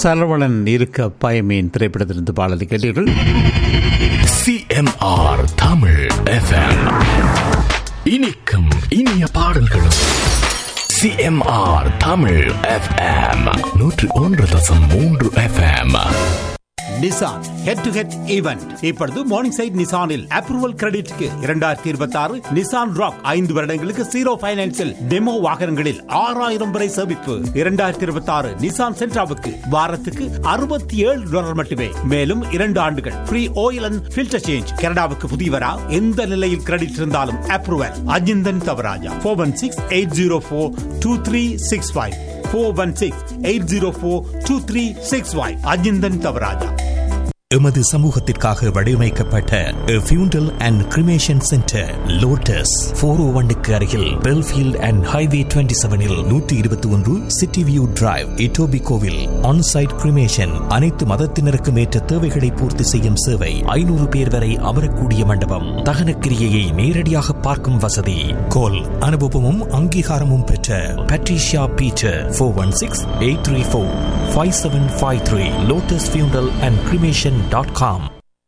சரவணன் இருக்க பயமேன் திரைப்படத்திலிருந்து பாடலை கேட்டீர்கள் சிஎம்ஆர் தமிழ் எஃப்எம் இனிக்கும் இனிய பாடல்களும் சிஎம்ஆர் தமிழ் எஃப்எம் நூற்று ஒன்று தசம் மூன்று FM Nissan head to head event இப்பொழுது மார்னிங் சைட் நிசானில் அப்ரூவல் கிரெடிட்க்கு இரண்டாயிரத்தி இருபத்தி ஆறு நிசான் ராக் ஐந்து வருடங்களுக்கு ஜீரோ பைனான்சில் டெமோ வாகனங்களில் ஆறாயிரம் வரை சேமிப்பு இரண்டாயிரத்தி இருபத்தி ஆறு நிசான் சென்ட்ராவுக்கு வாரத்துக்கு அறுபத்தி ஏழு டாலர் மட்டுமே மேலும் இரண்டு ஆண்டுகள் free oil and filter change கனடாவுக்கு புதியவரா எந்த நிலையில் கிரெடிட் இருந்தாலும் approval Ajinthan Thavaraja four one six eight zero four two three six five four one six eight zero four two three six five Ajinthan Thavaraja எமது சமூகத்திற்காக வடிவமைக்கப்பட்ட funeral and cremation centre lotus four O ஒன்னுக்கு அருகில் பெல்ஃபீல்ட் அண்ட் ஹைவே டுவெண்ட்டி செவனில் நூற்றி இருபத்தி ஒன்று city view drive இட்டோபி கோவில் ஆன்சைட் கிரிமேஷன் அனைத்து மதத்தினருக்கும் ஏற்ற தேவைகளை பூர்த்தி செய்யும் சேவை ஐநூறு பேர் வரை அமரக்கூடிய மண்டபம் தகன கிரியையை நேரடியாக பார்க்கும் வசதி கோல் அனுபவமும் அங்கீகாரமும் பெற்ற Patricia Peter four one six eight three four five seven five three lotus funeral and cremation dot com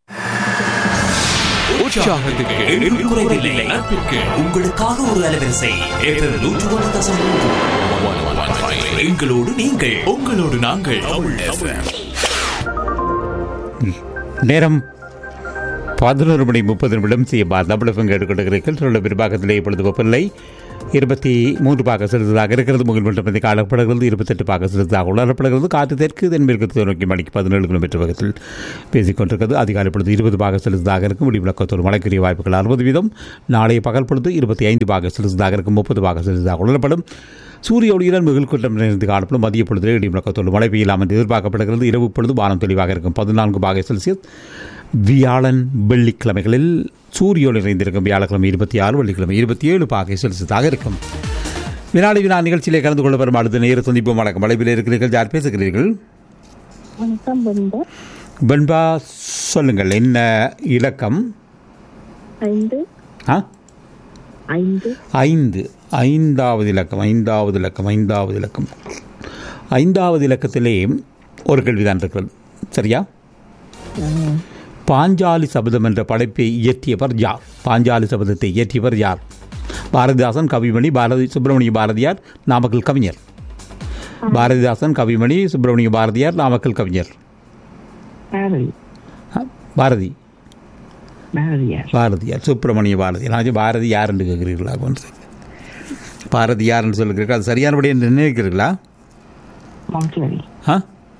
உங்களுக்காக ஒரு அலைவரிசை நூற்று ஒன்று தசம் மூன்று எங்களோடு நீங்கள் உங்களோடு நாங்கள் நேரம் பதினோரு மணி முப்பது நிமிடம் செய்ய தமிழகம் கேட்டுக்கொண்டிருக்கிறீர்கள் சொல்ல பிற்பாகத்திலே இப்பொழுது வெப்பநிலை இருபத்தி மூன்று பாக செலுத்ததாக இருக்கிறது முகில் மண்டபத்தை காணப்படுகிறது இருபத்தெட்டு பாக செலுத்ததாக உணரப்படுகிறது காற்று தெற்கு தென்மேற்கு நோக்கி மணிக்கு பதினேழு கிலோமீட்டர் வேகத்தில் பேசிக் கொண்டிருக்கிறது அதிகாலை பொழுது இருபது பாக செலுத்ததாக இருக்கும் முடிவிலக்கத்தோடு மழைக்குரிய வாய்ப்புகள் அறுபது வீதம் நாளைய பகல் பொழுது இருபத்தி ஐந்து பாக செலுத்ததாக இருக்கும் முப்பது பாக செலுத்ததாக உணரப்படும் சூரிய ஒளியுடன் மிகுல் கூட்டம் நிறைந்து காணப்படும் மதிய பொழுது இடி முழக்கத்தோடு மழை பெய்யலாம் என்று எதிர்பார்க்கப்படுகிறது இரவு பொழுது வானம் தெளிவாக இருக்கும் பதினான்கு பாகை செல்சியஸ் வியாழன் வெள்ளிக்கிழமைகளில் சூரிய ஒளி நிறைந்திருக்கும் வியாழக்கிழமை இருபத்தி ஆறு வெள்ளிக்கிழமை இருபத்தி ஏழு பாகை செல்சியஸாக இருக்கும் வினாடி வினா நிகழ்ச்சியிலே கலந்து கொள்ள வரும் அடுத்த நேர சந்திப்போம் வணக்கம் மலைப்பில் இருக்கிறீர்கள் யார் பேசுகிறீர்கள் வணக்கம் பிருந்தா வெண்பா சொல்லுங்கள் என்ன இலக்கம் ஐந்து ஆ ஐந்து ஐந்து ஐந்தாவது இலக்கம் ஐந்தாவது இலக்கம் ஐந்தாவது இலக்கம் ஐந்தாவது இலக்கத்திலே ஒரு கேள்விதான் இருக்கிறது சரியா பாஞ்சாலி சபதம் என்ற படைப்பை இயற்றியவர் யார் பாஞ்சாலி சபதத்தை இயற்றியவர் யார் பாரதிதாசன் கவிமணி பாரதி சுப்பிரமணிய பாரதியார் நாமக்கல் கவிஞர் பாரதிதாசன் கவிமணி சுப்பிரமணிய பாரதியார் நாமக்கல் கவிஞர் பாரதி ஆ, பாரதி பாரதியார் பாரதியார் சுப்பிரமணிய பாரதி நான் பாரதி யார் என்று கேட்கிறீர்களா கொஞ்சம் பாரதி யார் என்று சொல்லுகிறீர்கள் அது சரியானபடி என்று நினைக்கிறீர்களா மஞ்சரி ஆ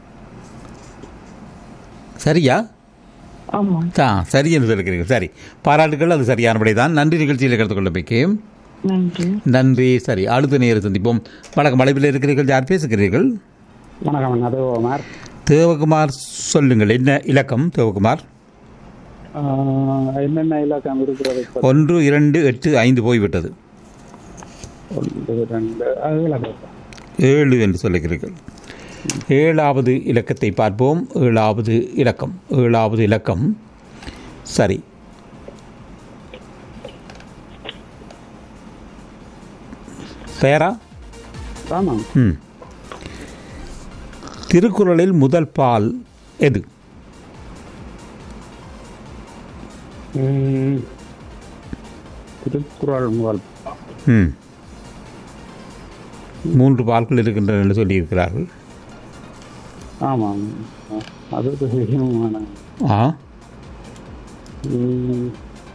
சரியா ஆமா ஆ சரி என்று சொல்லுகிறீர்கள் சரி பாராட்டுகள் அது சரியானபடி தான் நன்றி நிகழ்ச்சியில் கலந்து கொள்ள வைக்க நன்றி நன்றி சரி அடுத்த நேரம் சந்திப்போம் வணக்கம் மலைப்பில் இருக்கிறீர்கள் யார் பேசுகிறீர்கள் வணக்கம் நதுகுமார் தேவகுமார் சொல்லுங்கள் என்ன இலக்கம் தேவகுமார் என்னென்ன இலக்கம் இருக்கிறது இப்ப? ஒன்று இரண்டு எட்டு ஐந்து போய்விட்டது ஒன்று ரெண்டு அது இலக்கம் ஏழு என்று சொல்லுகிறீர்கள் ஏழாவது இலக்கத்தை பார்ப்போம் ஏழாவது இலக்கம் ஏழாவது இலக்கம் சரி தயாரா ஆமாம் ம் திருக்குறளில் முதல் பால் எது ம், திருக்குறள் முதல் ம் மூன்று பால்கள் இருக்கின்றன என்று சொல்லியிருக்கிறார்கள் ஆமாம் அது தெரியுமான ஆ ம்,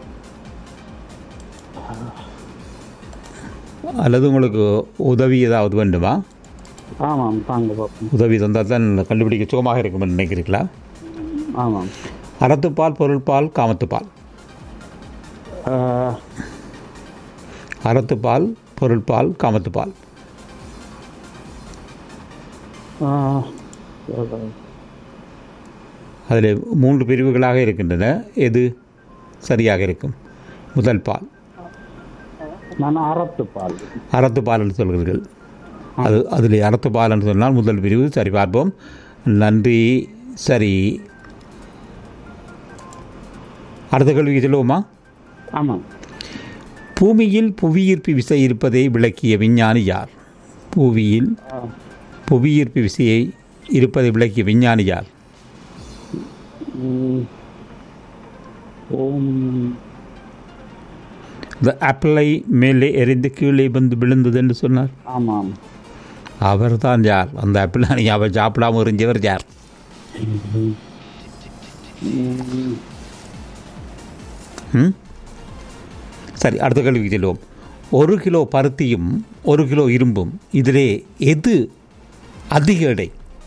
அல்லது உங்களுக்கு உதவி ஏதாவது வேண்டுமா ஆமாம் தாங்க பார்ப்போம் உதவி தந்தால் தான் கண்டுபிடிக்க சுகமாக இருக்கும் என்று நினைக்கிறீர்களா ஆமாம் அறத்துப்பால் பொருள்பால் காமத்துப்பால் ஆ, அறத்துப்பால் பொருள்பால் காமத்துப்பால் ஆ, அதில் மூன்று பிரிவுகளாக இருக்கின்றன எது சரியாக இருக்கும் முதல் பால் நான் அறத்துப்பால் அறத்துப்பால் என்று சொல்கிறீர்கள் அது அதில் அறத்துப்பால் என்று சொன்னால் முதல் பிரிவு சரி பார்ப்போம் நன்றி சரி அடுத்த கேள்விக்கு சொல்லுவோமா ஆமாம் பூமியில் புவியீர்ப்பு விசை இருப்பதை விளக்கிய விஞ்ஞானி யார் புவியில் புவியீர்ப்பு விசையை இருப்பதை விளக்கிய விஞ்ஞானி யார் ம். ஓம் இந்த ஆப்பிளை மேலே எரிந்து கீழே வந்து விழுந்தது என்று சொன்னார் ஆமாம் அவர்தான் யார் அந்த ஆப்பிள் நீங்கள் அவர் சாப்பிடாம எறிஞ்சவர் யார் ம். ம்? சரி அடுத்த கேள்விக்கு செல்வோம் ஒரு கிலோ பருத்தியும் ஒரு கிலோ இரும்பும் இதிலே எது அதிக எடை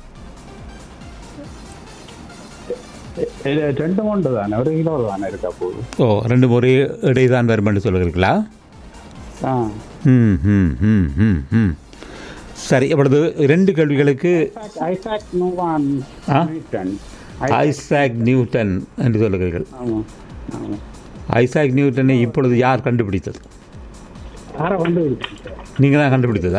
இது ரெண்டு மூன்று தானே ஒரு கிலோ தானே இருக்கா போகுது ஓ ரெண்டு ஒரே எடை தான் வரும் என்று சொல்கிறீர்களா ஆ ம் ம் ம் ம் ம் சரி இப்பொழுது ரெண்டு கேள்விகளுக்கு ஐசாக் நோவான் ஆ? நியூட்டன் ஐசாக் நியூட்டன் என்று சொல்லுகிறீர்கள் ஆமாம் ஆமாம் ஐசாக் நியூட்டனை இப்பொழுது யார் கண்டுபிடித்தது யாரை வந்து நீங்கள் தான் கண்டுபிடித்ததா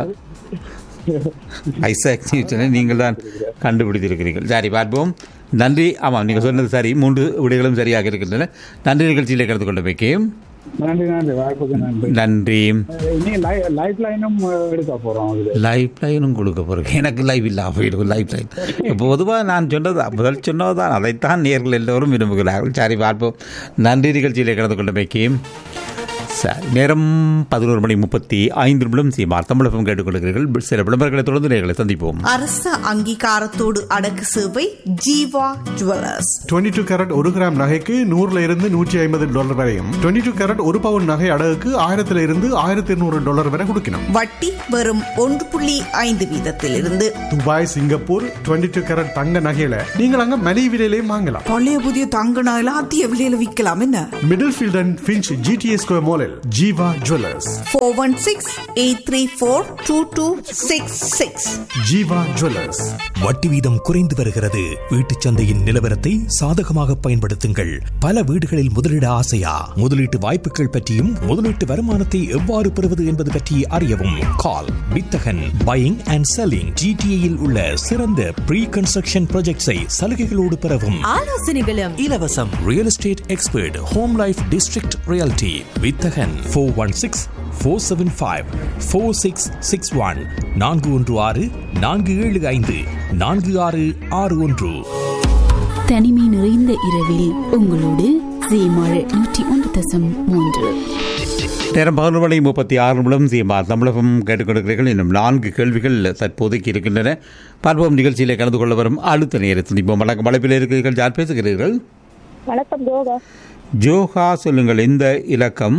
ஐசாக் நியூட்டனை நீங்கள் தான் கண்டுபிடித்திருக்கிறீர்கள் சரி பார்ப்போம் நன்றி ஆமாம் நீங்கள் சொன்னது சரி மூன்று விடைகளும் சரியாக இருக்கின்றன நன்றி நிகழ்ச்சியில் கலந்து கொண்ட வைக்கையும் நன்றி நன்றி வாய்ப்புக்கு நன்றி நன்றி இனி லைஃப் லைனும் எடுக்க போகிறோம் இது லைஃப் லைனும் கொடுக்க போகிறேன் எனக்கு லைவ் இல்லாம போயிடும் லைஃப் லைன் பொதுவாக நான் சொன்னது முதல் சொன்னதுதான் அதைத்தான் நேர்கள் எல்லோரும் விரும்புகிறார்கள் சரி பார்ப்போம் நன்றி நிகழ்ச்சியில் கலந்து கொண்ட வைக்கையும் சரி நேரம் பதினோரு மணி முப்பத்தி ஐந்து நிமிடம் சீமார் தமிழகம் கேட்டுக்கொள்கிறீர்கள் சில விளம்பரங்களை தொடர்ந்து நேர்களை சந்திப்போம் அரச அங்கீகாரத்தோடு அடக்கு சேவை ஜீவா ஜுவல்லர்ஸ் 22 டூ கேரட் ஒரு கிராம் நகைக்கு நூறுல இருந்து நூற்றி ஐம்பது டாலர் வரையும் 22 டூ கேரட் ஒரு பவுன் நகை அடகுக்கு ஆயிரத்துல இருந்து ஆயிரத்தி இருநூறு டாலர் வரை கொடுக்கணும் வட்டி வெறும் ஒன்று புள்ளி ஐந்து வீதத்திலிருந்து துபாய் சிங்கப்பூர் 22 டூ கேரட் தங்க நகையில நீங்கள் அங்க மலிவு விலையிலையும் வாங்கலாம் பழைய புதிய தங்க நகையில அதிக விலையில விற்கலாம் என்ன Middlefield and Finch GTS square மாலில் Jeeva jewellers four one six eight three four two two six six Jeeva jewellers வட்டி வீதம் குறைந்து வருகிறது வீட்டுச் சந்தையின் நிலவரத்தை சாதகமாக பயன்படுத்துங்கள் பல வீடுகளில் முதலீட ஆசையா முதலீட்டு வாய்ப்புகள் பற்றியும் முதலீட்டு வருமானத்தை எவ்வாறு பெறுவது என்பது பற்றி அறியவும் கால் வித்தகன் பையிங் அண்ட் செல்லிங் ஜிடிஏயில் உள்ள சிறந்த ப்ரீ கன்ஸ்ட்ரக்ஷன் ப்ராஜெக்ட்ஸை சலுகைகளோடு பெறவும் ஆலோசனைகளும் இலவசம் real estate expert home life district realty Vithagan four one six four seven five four six six one நான்கு ஒன்று ஆறு நான்கு ஏழு ஐந்து நான்கு ஆறு ஆறு ஒன்று தனிமை நிறைந்த இரவில் உங்களோடு ஜேமாள் நூற்றி ஒன்று தசம் மூன்று நேரம் பதினொரு மணி முப்பத்தி ஆறு நிமிடம் சீமார் தமிழகம் கேட்டுக்கொண்டிருக்கிறீர்கள் இன்னும் நான்கு கேள்விகள் தற்போதைக்கு இருக்கின்றன பார்ப்போம் நிகழ்ச்சியில் கலந்து கொள்ள வரும் அடுத்த நேரத்தில் சந்திப்போம் வணக்கம் அழைப்பில் இருக்கிறீர்கள் யார் பேசுகிறீர்கள் வணக்கம் யோகா ஜோகா சொல்லுங்கள் இந்த இலக்கம்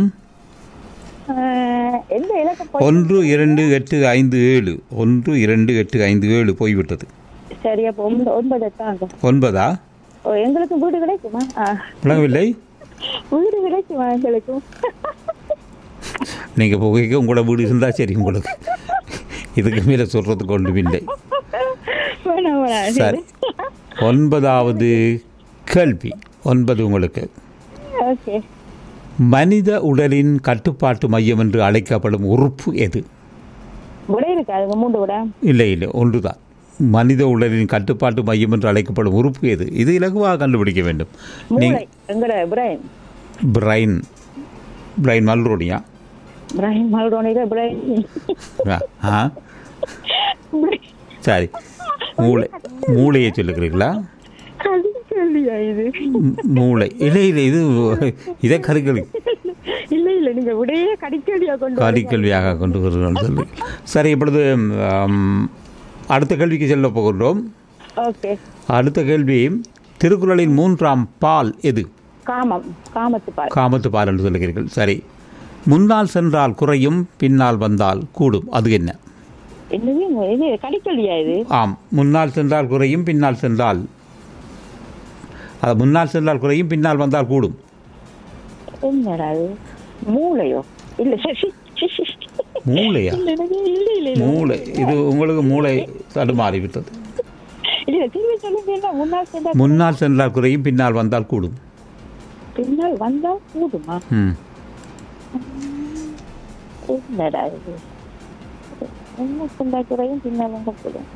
ஆஹ் எந்த இலக்கம் போய் ஒன்று இரண்டு எட்டு ஐந்து ஏழு ஒன்று இரண்டு எட்டு ஐந்து ஏழு போய்விட்டது சரி அப்போ ஒன்பது ஒன்பது தாங்க ஒன்பதா ஓ, எங்களுக்கு வீடு கிடைக்குமா ஆ, விளங்கவில்லை வீடு கிடைக்குமா எங்களுக்கும் நீங்கள் போகைக்கு உங்களோட வீடு இருந்தால் சரி உங்களுக்கு இதுக்கு மேலே சொல்கிறதுக்கு ஒன்றும் இல்லை வேணாம் வேணாம் சரி ஒன்பதாவது கேள்வி ஒன்பது உங்களுக்கு ஓகே மனித உடலின் கட்டுப்பாட்டு மையம் என்று அழைக்கப்படும் உறுப்பு எது விடை இருக்கு அதுக்கு மூன்று விட இல்லை இல்லை ஒன்றுதான் மனித உடலின் கட்டுப்பாட்டு மையம் என்று அழைக்கப்படும் உறுப்பு எது இது இலகுவாக கண்டுபிடிக்க வேண்டும் மூளை நீங்கள் எங்கட பிரைன் பிரைன் பிரைன் மல்ரோனியா பிரைன் மல்டோனில பிரைன் ஆ சரி மூளை மூளையை சொல்லுகிறீங்களா அது கேள்வியா இது ம், மூளை இல்லை இல்லை இது இதை கருக்கல் இல்ல இல்ல நீங்க விடையே கடிக்கடியா கொண்டு வரீங்க. கலிக்கல்வியாக கொண்டு வருகிறோம் சொல்லி சரி இப்பொழுது ஆம், அடுத்த கேள்விக்கு செல்ல போகின்றோம் ஓகே அடுத்த கேள்வி திருக்குறளின் மூன்றாம் பால் எது காமம் காமத்து பால் காமத்து பால் என்று சொல்லுகிறீர்கள் சரி முன்னால் சென்றால் குறையும் பின்னால் வந்தால் கூடும் அது என்ன என்னது இது கடிக்கடியா இது ஆம் முன்னால் சென்றால் குறையும் பின்னால் சென்றால் அது முன்னால் சென்றால் குறையும் பின்னால் வந்தால் கூடும் என்னடா அது மூளையோ இல்ல சரி சரி, சரி. மூளையா இல்ல எனக்கு இல்ல இல்ல இல்ல மூளை இது உங்களுக்கு மூளை தடுமாறி விட்டது இல்ல திரும்பி சொல்லுங்க என்ன முன்னாள் சென்றா முன்னால் சென்றால் குறையும் பின்னால் வந்தால் கூடும் பின்னால் வந்தா கூடுமா ம் என்னடா இது முன்னாள் சென்றா குறையும் பின்னால் வந்தா கூடும்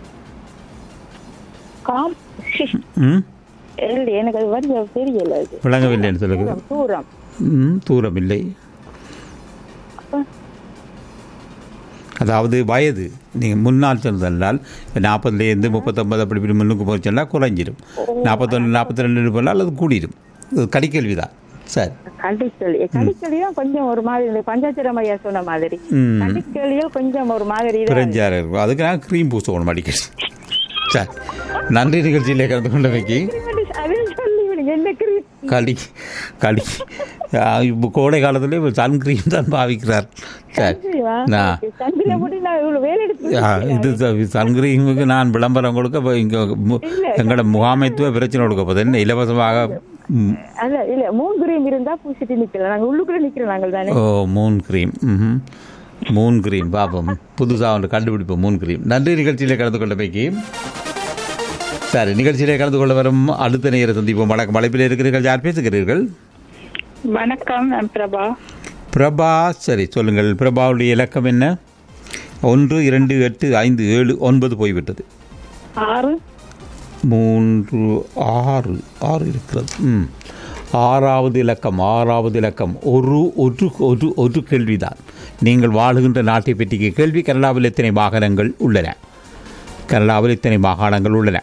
காம் சி, ம் இல்ல எனக்கு அது வந்து தெரியல அது விளங்கவில்லைன்னு சொல்லுங்க தூரம், தூரம் ம் தூரம் இல்லை அதாவது வயது நீங்கள் முன்னால் சென்றால் நாற்பதுலேருந்து முப்பத்தொம்பது அப்படி இப்படி முன்னுக்கு போய் சொன்னால் குறைஞ்சிடும் நாற்பத்தொன்று நாற்பத்தி ரெண்டு போனால் அது கூடிடும் இது கடிக்கல்வி தான் சார் கடிக்கலி கடிக்கலியும் கொஞ்சம் ஒரு மாதிரி இந்த பஞ்சாச்சரம் ஐயா சொன்ன மாதிரி ம். கடிக்கலியும் கொஞ்சம் ஒரு மாதிரி இதா இருக்கு. பிரெஞ்சாக இருக்கும் அதுக்கு நான் க்ரீம் பூசணும் அடிக்கடி சார் நன்றி நிகழ்ச்சியிலே கலந்து கொண்டவைக்கு அதையும் சொல்லி விடுங்க என்ன கிரீம் களி களி இப்போ கோடை காலத்துல சன் க்ரீம் தான் பாவிக்கிறார் சார் நான் சந்தில முடி நான் இவ்வளவு வேலை எடுத்து ஆ, இது சன்கிரீமுக்கு நான் விளம்பரம் கொடுக்க இப்போ இங்கே எங்களோட முகாமைத்துவ பிரச்சனை கொடுக்க போகுது என்ன இலவசமாக ம், அல்ல இல்ல மூணு கிரீம் இருந்தா பூசிட்டு நிக்கலாம் நாங்க உள்ளுக்குள்ள நிக்கிறோம் நாங்கள் தானே ஓ மூன் க்ரீம் ம் மூன் க்ரீம் பார்ப்போம் புதுசாக ஒன்று கண்டுபிடிப்போம் மூன் க்ரீம் நன்றி நிகழ்ச்சியிலே கலந்து கொண்ட பைக்கி சரி நிகழ்ச்சியிலே கலந்து கொள்ள வரும் அடுத்த நேர சந்திப்போம் வணக்கம் அழைப்பில் இருக்கிறீர்கள் யார் பேசுகிறீர்கள் வணக்கம் நான் பிரபா பிரபா சரி சொல்லுங்கள் பிரபாவுடைய இலக்கம் என்ன ஒன்று இரண்டு எட்டு ஐந்து ஏழு ஒன்பது போய்விட்டது ஆறு மூன்று ஆறு ஆறு இருக்கிறது ம் ஆறாவது இலக்கம் ஆறாவது இலக்கம் ஒரு ஒரு ஒரு ஒரு கேள்விதான் நீங்கள் வாழுகின்ற நாட்டை பற்றிய கேள்வி கனடாவில் எத்தனை வாகனங்கள் உள்ளன கனடாவில் எத்தனை மாகாணங்கள் உள்ளன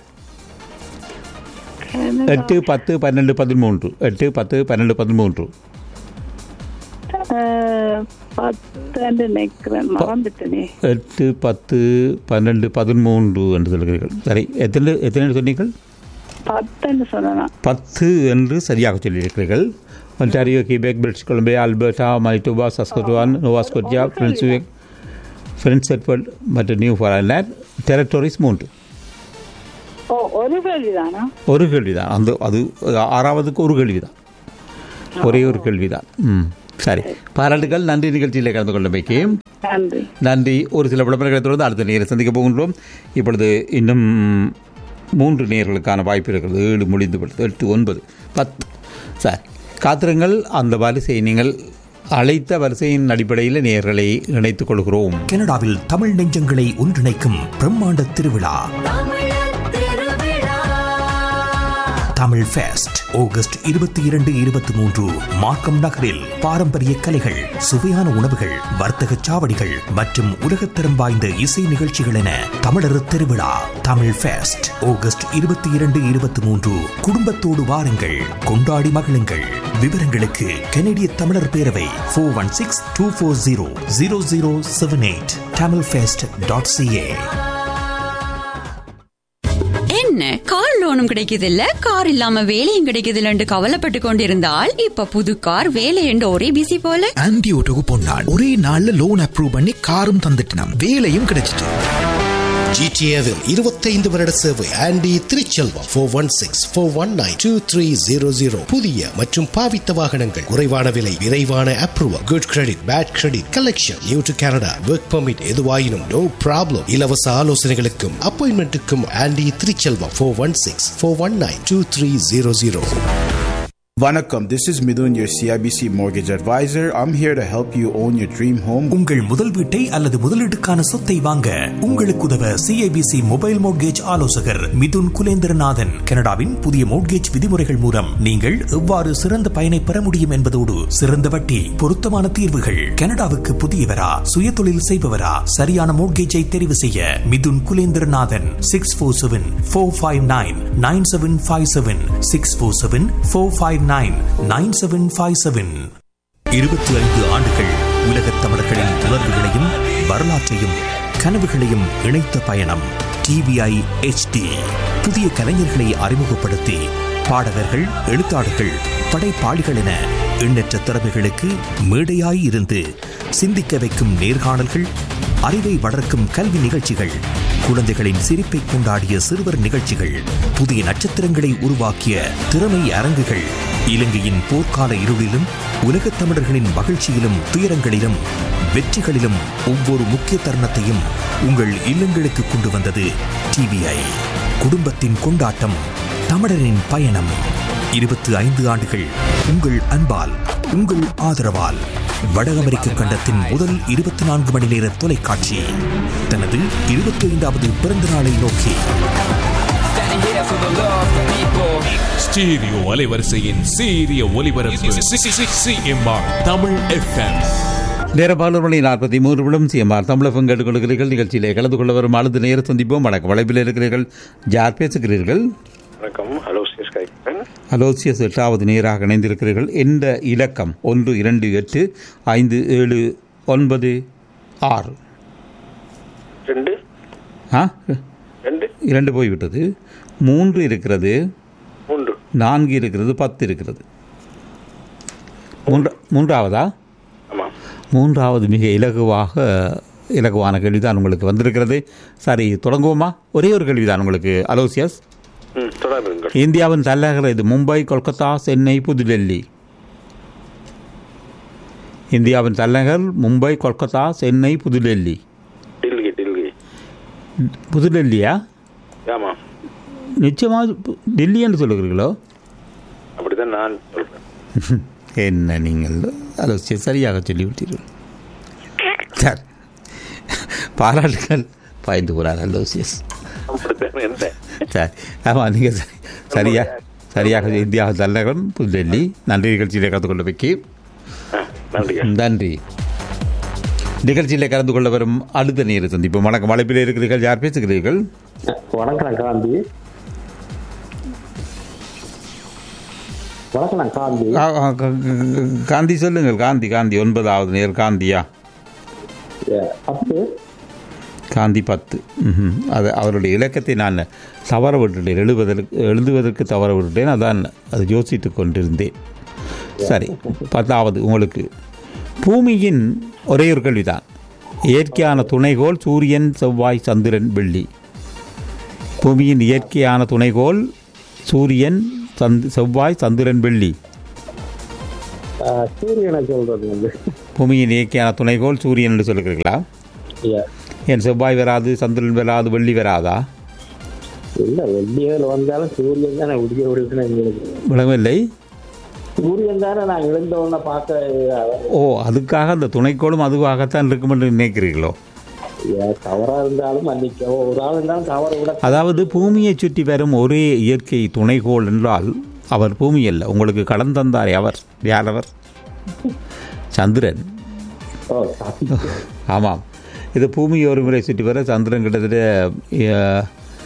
எட்டு பத்து பன்னெண்டு பதிமூன்று எட்டு பத்து பன்னெண்டு பதிமூன்று அஹ், பத்து நினைக்கிறேன் மறந்துட்டேனே எட்டு பத்து பன்னெண்டு பதிமூன்று என்று சொல்கிறீர்கள் சரி எத்தனை எத்தனை சொன்னீர்கள் பத்துன்னு சொன்னா பத்து என்று சரியாக சொல்லியிருக்கிறீர்கள் Ontario Quebec British Columbia Alberta Manitoba Saskatchewan Nova Scotia Brunswick Prince Edward மற்றும் நியூ ஃபார்லாண்ட் டெரிட்டோரிஸ் மூன்று ஓ ஒரு கேள்விதானா ஒரு கேள்விதான் அந்த அது ஆறாவதுக்கு ஒரு கேள்விதான் ஒரே ஒரு கேள்விதான் ம் சரி பாராட்டுகள் நன்றி நிகழ்ச்சியில் கலந்து கொண்டமைக்கு நன்றி நன்றி ஒரு சில விளம்பரங்களை தொடர்ந்து அடுத்த நேரை சந்திக்க போகின்றோம் இப்பொழுது இன்னும் மூன்று நேர்களுக்கான வாய்ப்பு இருக்கிறது ஏழு முடிந்து விட்டது எட்டு ஒன்பது பத்து சார் காத்திரங்கள் அந்த வரிசையை நீங்கள் அழைத்த வரிசையின் அடிப்படையில் நேர்களை இணைத்துக் கொள்கிறோம் கனடாவில் தமிழ் நெஞ்சங்களை ஒன்றிணைக்கும் பிரம்மாண்ட திருவிழா தமிழ் ஃபெஸ்ட் ஆகஸ்ட் இருபத்தி இரண்டு இருபத்தி மூன்று மார்க்கம் நகரில் பாரம்பரிய கலைகள் சுவையான உணவுகள் வர்த்தக சாவடிகள் மற்றும் உலகத்தரம் வாய்ந்த இசை நிகழ்ச்சிகள் என தமிழர் திருவிழா தமிழ் ஃபெஸ்ட் ஆகஸ்ட் இருபத்தி இரண்டு இருபத்தி மூன்று குடும்பத்தோடு வாருங்கள் கொண்டாடி மகிழுங்கள் விவரங்களுக்கு கனடிய தமிழர் பேரவை four one six two four zero zero zero seven eight Tamil fest dot CA என்ன கார் லோனும் கிடைக்குதில்ல கார் இல்லாம வேலையும் கிடைக்குதில்லன்னு கவலைப்பட்டு கொண்டிருந்தால் இப்ப புது கார் வேலை என்று ஒரே பிசி போல ஆன்டி ஓட்டோக்கு போனான் ஒரே நாள்ல லோன் அப்ரூவ் பண்ணி காரும் தந்துட்டான் வேலையும் கிடைச்சிட்டு ஜிடிஏவில் இருபத்தைந்து வருட சேவை Andy Thiruchelvam four one six four one nine two three zero zero புதிய மற்றும் பாவித்த வாகனங்கள் குறைவான விலை விரைவான approval good credit bad credit collection new to Canada work permit எதுவாயினும் நோ ப்ராப்ளம் இலவச ஆலோசனைகளுக்கும் அப்பாயின்மெண்ட்டுக்கும் Andy Thiruchelvam four one six four one nine two three zero zero Vanakkam, this is Midun, your CIBC mortgage advisor. I'm here to help you own your dream home. உங்கள் முதல் வீட்டை அல்லது முதலீட்டுக்கான சொத்தை வாங்க உங்களுக்கு உதவ சிஐபிசி மொபைல் மோட்கேஜ் ஆலோசகர் மிதுன் குலேந்திரநாதன் கனடாவின் புதிய மோட்கேஜ் விதிமுறைகள் மூலம் நீங்கள் எவ்வாறு சிறந்த பயனை பெற முடியும் என்பதோடு சிறந்த வட்டி பொருத்தமான தீர்வுகள் கனடாவுக்கு புதியவரா சுய தொழில் செய்பவரா சரியான மோட்கேஜை தெரிவு செய்ய Mithun Kulendranathan six four seven four five nine nine seven five seven six four seven four five nine nine seven five seven இருபத்தி ஐந்து ஆண்டுகள் உலகத் தமிழர்களின் உணர்வுகளையும் வரலாற்றையும் கனவுகளையும் இணைத்த பயணம் டிவிஐ HD புதிய கலைஞர்களை அறிமுகப்படுத்தி பாடகர்கள் எழுத்தாளர்கள் படைப்பாளிகள் என எண்ணற்ற திறமைகளுக்கு மேடையாய் இருந்து சிந்திக்க வைக்கும் நேர்காணல்கள் அறிவை வளர்க்கும் கல்வி நிகழ்ச்சிகள் குழந்தைகளின் சிரிப்பை கொண்டாடிய சிறுவர் நிகழ்ச்சிகள் புதிய நட்சத்திரங்களை உருவாக்கிய திறமை அரங்குகள் இலங்கையின் போர்க்கால இருளிலும் உலகத் தமிழர்களின் மகிழ்ச்சியிலும் துயரங்களிலும் வெற்றிகளிலும் ஒவ்வொரு முக்கிய தருணத்தையும் உங்கள் இல்லங்களுக்கு கொண்டு வந்தது டிவிஐ குடும்பத்தின் கொண்டாட்டம் தமிழரின் பயணம் இருபத்தி ஐந்து ஆண்டுகள் உங்கள் அன்பால் உங்கள் ஆதரவால் வட அமெரிக்க கண்டத்தின் முதல் இருபத்தி நான்கு மணி நேர தொலைக்காட்சி தனது இருபத்தி ஐந்தாவது பிறந்த நாளை நோக்கி ஸ்டீரியோ அலைவரிசையின் சீரிய ஒலிபரப்பு சிஎம்ஆர் தமிழ் எஃப்எம் நேரபாலர் மணி நாற்பத்தி மூன்று விடம் சிஎம்ஆர் தமிழகம் கேட்டுக்கொள்கிறீர்கள் நிகழ்ச்சியிலே கலந்து கொள்ள வரும் அழுது நேர சந்திப்போம் வணக்கம் வளைப்பில் இருக்கிறீர்கள் யார் பேசுகிறீர்கள் வணக்கம் ஹலோ சிஎஸ் காய்க்கிறேன் அலோசியஸ் எட்டாவது நேராக இணைந்திருக்கிறீர்கள் எந்த இலக்கம் ஒன்று இரண்டு எட்டு ஐந்து ஏழு ஒன்பது ஆறு ரெண்டு ஆ ரெண்டு இரண்டு போய்விட்டது மூன்று இருக்கிறது மூன்று நான்கு இருக்கிறது பத்து இருக்கிறது மூன்றா மூன்றாவதா ஆமாம் மூன்றாவது மிக இலகுவாக இலகுவான கேள்விதான் உங்களுக்கு வந்திருக்கிறது சரி தொடங்குவோமா ஒரே ஒரு கேள்விதான் உங்களுக்கு அலோசியஸ் ம் தொடருங்கள் இந்தியாவின் தலைநகர் இது மும்பை கொல்கத்தா சென்னை புதுடெல்லி இந்தியாவின் தலைநகர் மும்பை கொல்கத்தா சென்னை புதுடெல்லி டில்கி டில்கி புதுடெல்லியா ஆமாம் நிச்சயமாக பு- டெல்லி என்று சொல்லுகிறீர்களோ அப்படிதான் நான் சொல்றேன் என்ன நீங்கள் அலோசியஸ் சரியாக சொல்லிவிட்டீர்கள் சரி பாராட்டுகள் பாய்ந்து போகிறார் அலோசியஸ் அப்படித்தான் என்ன சரி ஆமாம் நீங்கள் சரி சரியா சரியாக இந்தியா தலைநகரம் புதுடெல்லி நன்றி நிகழ்ச்சியிலே கலந்து கொள்ள வைக்கி நன்றி நன்றி நிகழ்ச்சியிலே கலந்து கொள்ள வரும் அடுத்த நேர சந்திப்பு வணக்கம் அழைப்பில் இருக்கிறீர்கள் யார் பேசுகிறீர்கள் வணக்கம் காந்தி வணக்கம் காந்தி ஆ, ஆ, க- க- காந்தி சொல்லுங்கள் காந்தி காந்தி ஒன்பதாவது நேர் காந்தியா பத்து காந்தி பத்து ம்ஹும். அது அவருடைய இலக்கத்தை நான் தவற விட்டுட்டேன் எழுதுவதற்கு எழுதுவதற்கு தவற விட்டுட்டேன் அதான் அது யோசித்து கொண்டிருந்தேன் சரி பத்தாவது உங்களுக்கு பூமியின் ஒரே ஒரு கேள்விதான் இயற்கையான துணைகோள் சூரியன் செவ்வாய் சந்திரன் வெள்ளி பூமியின் இயற்கையான துணைகோள் சூரியன் சந்த் செவ்வாய் சந்திரன் வெள்ளி ஆஹ், சூரியனை சொல்றது வந்து பூமியின் இயற்கையான துணைகோள் சூரியன் என்று சொல்லுகிறீர்களா Yeah. ஏன் செவ்வாய் வராது சந்திரன் வராது வெள்ளி வராதா இல்ல வெள்ளியில் வந்தாலும் சூரியன் தானே உடிக்க விடுக்கணும் எங்களுக்கு விளங்கவில்லை சூரியன் தானே நான் எழுந்த உடனே பார்க்க அவர் ஓ அதுக்காக அந்த துணைக்கோளும் அதுவாகத்தான் இருக்கும் என்று நினைக்கிறீர்களோ ஏன் தவறா இருந்தாலும் மன்னிக்கவும் ஒரு ஆள் இருந்தாலும் தவற விட அதாவது பூமியை சுற்றி வரும் ஒரே இயற்கை துணைக்கோள் என்றால் அவர் பூமி அல்ல உங்களுக்கு கடன் தந்தாரே அவர் யார் அவர் சந்திரன் ஓ, சாரி. ஆமாம் இது பூமி ஒரு முறை சுற்றி வர சந்திரன் கிட்டத்தட்ட அஹ்,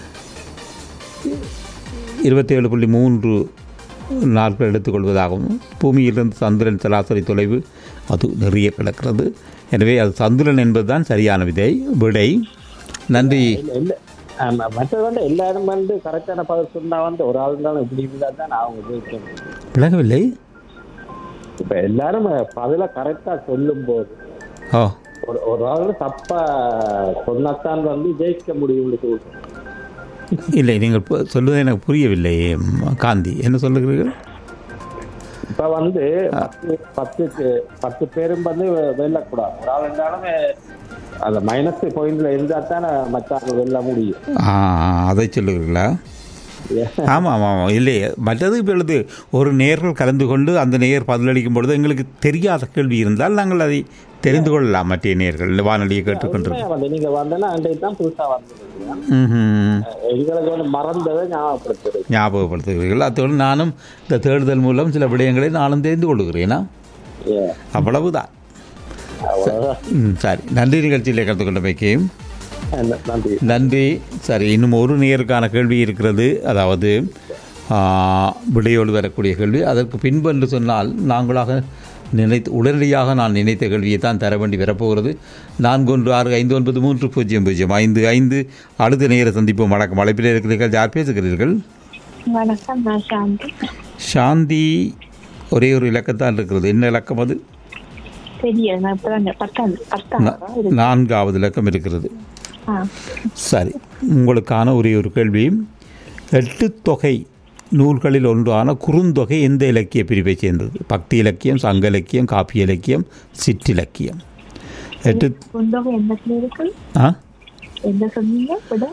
இருபத்தேழு புள்ளி மூன்று நாட்கள் எடுத்துக்கொள்வதாகவும் பூமியிலிருந்து சந்திரன் சராசரி தொலைவு அது நிறைய கிடக்கிறது எனவே அது சந்திரன் என்பதுதான் சரியான விதை விடை நன்றி இல்ல, இல்ல ஆமா, மற்றது வந்து எல்லாரும் வந்து கரெக்டான பதில் சொன்னா வந்து ஒரு ஆள் இருந்தாலும் இப்படி இருந்தா தான் அவங்க ஜெயிக்கணும் விளங்கவில்லை இப்ப எல்லாரும் பதில கரெக்டா சொல்லும் போது ஓ ஒரு ஒரு ஆள் தப்பா சொன்னாத்தான் வந்து ஜெயிக்க முடியும்னு சொல்றேன் இல்லை நீங்கள் பு- சொல்வது எனக்கு புரியவில்லை ம், காந்தி என்ன சொல்லுகிறீர்கள் இப்ப வந்து பத்து பத்துக்கு பத்து பேரும் வந்து வெல்லக்கூடாது ஒரு ஆள் இருந்தாலுமே அந்த மைனஸ் பாயிண்ட்ல இருந்தா தானே மற்ற வெல்ல முடியும் ஆ அதை சொல்லுகிறீர்களா ஆமாம் ஆமாம் ஆமாம் இல்லை மற்றது இப்பொழுது ஒரு நேர்கள் கலந்து கொண்டு அந்த நேர் பதிலளிக்கும் பொழுது எங்களுக்கு தெரியாத கேள்வி இருந்தால் நாங்கள் அதை தெரிந்து கொள்ளலாம் மற்ற நேர்கள் வானொலியை கேட்டுக்கொண்டிருக்கோம் உண்மையா வந்து நீங்க வந்தேன்னா அன்றைக்கு தான் புதுசா வந்திருக்கீங்க ம்ஹும். எங்களுக்கு வந்து மறந்ததை ஞாபகப்படுத்துறது ஞாபகப்படுத்துகிறீர்கள் அத்தோடு நானும் இந்த தேடுதல் மூலம் சில விடயங்களை நானும் தெரிந்து கொள்கிறேனா ஏ, அவ்வளவுதான் அவ்வளவுதான். ம், சரி நன்றி நிகழ்ச்சியில் கலந்து கொண்ட வைக்கையும் நன்றி நன்றி சரி இன்னும் ஒரு நேருக்கான கேள்வி இருக்கிறது அதாவது ஆ, விடையோடு வரக்கூடிய கேள்வி அதற்கு பின்பு என்று சொன்னால் நாங்களாக நினைத்து உடனடியாக நான் நினைத்த கேள்வியை தான் தர வேண்டி வரப்போகிறது நான்கு ஒன்று ஆறு ஐந்து ஒன்பது மூன்று பூஜ்ஜியம் பூஜ்ஜியம் ஐந்து ஐந்து அடுத்த நேர சந்திப்போம் வணக்கம் அழைப்பில் இருக்கிறீர்கள் யார் பேசுகிறீர்கள் வணக்கம் நான் சாந்தி சாந்தி ஒரே ஒரு இலக்கத்தான் இருக்கிறது என்ன இலக்கம் அது தெரியல நான் இப்பதான் பத்தாம் பத்தாம் நா- நான்காவது இலக்கம் இருக்கிறது ஆ சரி உங்களுக்கான ஒரே ஒரு கேள்வி எட்டு தொகை நூல்களில் ஒன்றான குறுந்தொகை எந்த இலக்கிய பிரிவை சேர்ந்தது பக்தி இலக்கியம் சங்க இலக்கியம் காப்பிய இலக்கியம் சிற்றிலக்கியம் எட்டு புந்தகம் எண்ணத்துல இருக்கு ஆ என்ன சொன்னீங்க விட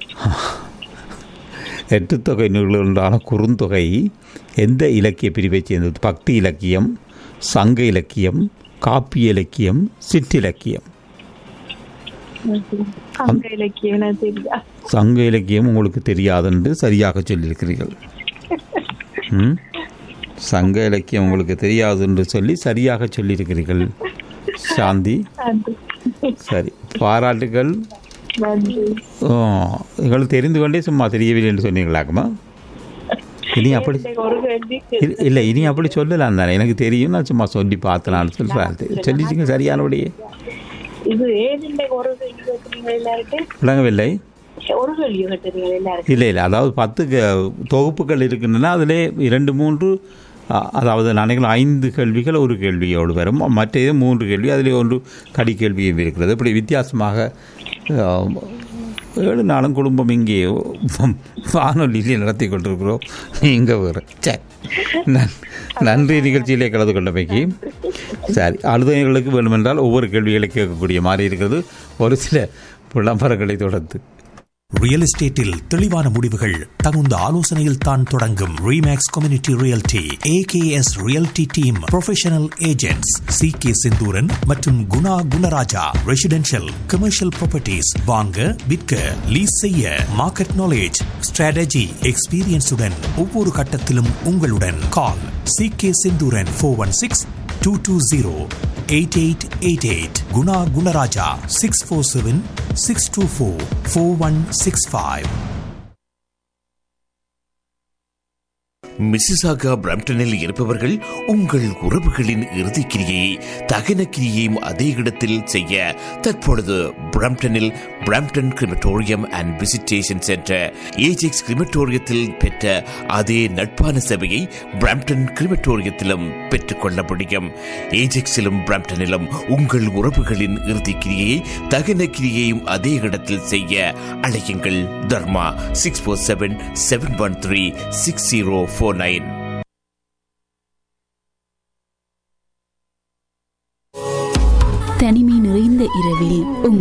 எட்டு தொகை நூல்களில் ஒன்றான குறுந்தொகை எந்த இலக்கிய பிரிவை சேர்ந்தது பக்தி இலக்கியம் சங்க இலக்கியம் காப்பிய இலக்கியம் சிற்றிலக்கியம் அங்க இலக்கியம் எனக்கு தெரியா சங்க இலக்கியம் உங்களுக்கு தெரியாதென்று சரியாக சொல்லியிருக்கிறீர்கள் ம்? சங்க இலக்கியம் உங்களுக்கு தெரியாது என்று சொல்லி சரியாக சொல்லியிருக்கிறீர்கள் சாந்தி நன்றி சரி பாராட்டுகள் நன்றி ஓ, எங்களுக்கு தெரிந்து கொண்டே சும்மா தெரியவில்லை என்று சொன்னீங்களாக்குமா இனி அப்படி இன்னைக்கு ஒரு கேள்வி இல்ல- இல்லை இனி அப்படி சொல்லலாம் தானே எனக்கு தெரியும் நான் சும்மா சொல்லி பார்த்தலான்னு சொல்கிறேன் சொல்லிச்சிங்க சரியானபடியே இது ஏன் இன்னைக்கு ஒரு கேள்வி கேட்குறீங்க எல்லாருக்கும் விளங்கவில்லை ஒரு கேள்வி கேட்டுறீங்க எல்லாருக்கும் இல்லை இல்லை அதாவது பத்து க- தொகுப்புகள் இருக்கின்றன அதிலே இரண்டு மூன்று அ- அதாவது நினைக்கலாம் ஐந்து கேள்விகள் ஒரு கேள்வியோடு வரும் மற்றது மூன்று கேள்வி அதிலே ஒன்று கடி கேள்வியும் இருக்கிறது இப்படி வித்தியாசமாக அ, ஏழு நாளும் குடும்பம் இங்கே வானொலியிலே நடத்தி கொண்டிருக்கிறோம் இங்கே வேறு சரி நன்- நன்றி நிகழ்ச்சியிலே கலந்து கொண்டமைக்கு சரி அழுதைகளுக்கு வேண்டுமென்றால் ஒவ்வொரு கேள்விகளை கேட்கக்கூடிய மாதிரி இருக்கிறது ஒரு சில விளம்பரங்களை தொடர்ந்து ரியல் எஸ்டேட்டில் தெளிவான முடிவுகள் தகுந்த ஆலோசனையில் தான் தொடங்கும் Remax community realty AKS realty team professional agents C K Senthuran மற்றும் Guna Gunaraja residential commercial properties வாங்க விற்க லீஸ் செய்ய மார்க்கெட் நாலேஜ் ஸ்ட்ராட்டஜி எக்ஸ்பீரியன்ஸுடன் ஒவ்வொரு கட்டத்திலும் உங்களுடன் call C K Senthuran four one six two two zero eight eight eight eight Guna Gunaraja six four seven six two four four one six five Mississauga பிரம்டனில் இருப்பவர்கள் உங்கள் உறவுகளின் இறுதிக் கிரியை தகன கிரியையும் அதே இடத்தில் செய்ய தற்பொழுது பிரம்டனில் Brampton crematorium and visitation centre Ajax கிரிமட்டோரியத்தில் பெற்ற அதே நட்பான சேவையை பிரம்டன் கிரிமட்டோரியத்திலும் பெற்றுக்கொள்ள முடியும் ஏஜெக்ஸிலும் பிரம்டனிலும் உங்கள் உறவுகளின் இறுதிக் கிரியை தகன கிரியையும் அதே இடத்தில் செய்ய அழையுங்கள் Dharma six four seven seven one three six zero four nine தனிமை நிறைந்த இரவில் உங்கள்